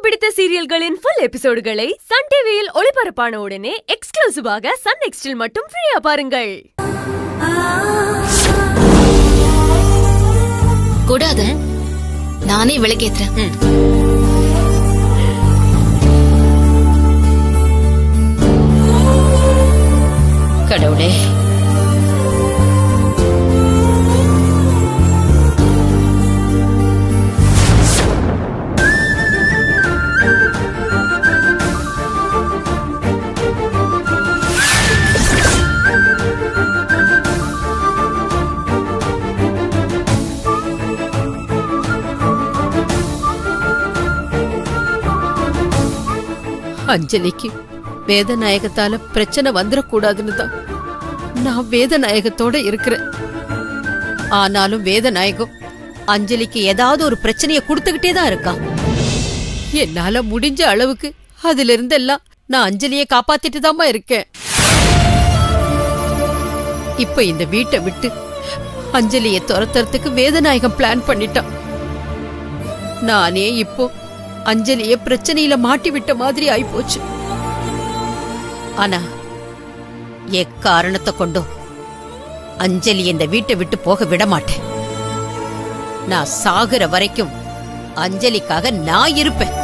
பிடித்த சீரியல்களின் full எபிசோடுகளை Sun டிவியில் ஒளிபரப்பான உடனே எக்ஸ்க்ளூசிவாக சன் நெக்ஸ்டில் மட்டும் ஃப்ரீயா பாருங்கள் கூடாது நானே விளக்கேத்துறேன் கடவுளே அஞ்சலிக்கு வேதநாயகத்தால பிரச்சனை வந்துடக்கூடாதுன்னு தான் நான் வேதநாயகத்தோட இருக்கிறேன் ஆனாலும் வேதநாயகம் அஞ்சலிக்கு ஏதாவது ஒரு பிரச்சனைய கொடுத்துக்கிட்டே தான் இருக்கான் என்னால முடிஞ்ச அளவுக்கு அதுல இருந்தெல்லாம் நான் அஞ்சலியை காப்பாத்திட்டு தாமா இருக்கேன் இப்ப இந்த வீட்டை விட்டு அஞ்சலியை துரத்துறதுக்கு வேதநாயகம் பிளான் பண்ணிட்டான் நானே இப்போ அஞ்சலிய பிரச்சனையில மாட்டி விட்ட மாதிரி ஆயிப்போச்சு ஆனா எக்காரணத்தை கொண்டோ அஞ்சலி இந்த வீட்டை விட்டு போக விட மாட்டேன் நான் சாகுற வரைக்கும் அஞ்சலிக்காக நான் இருப்பேன்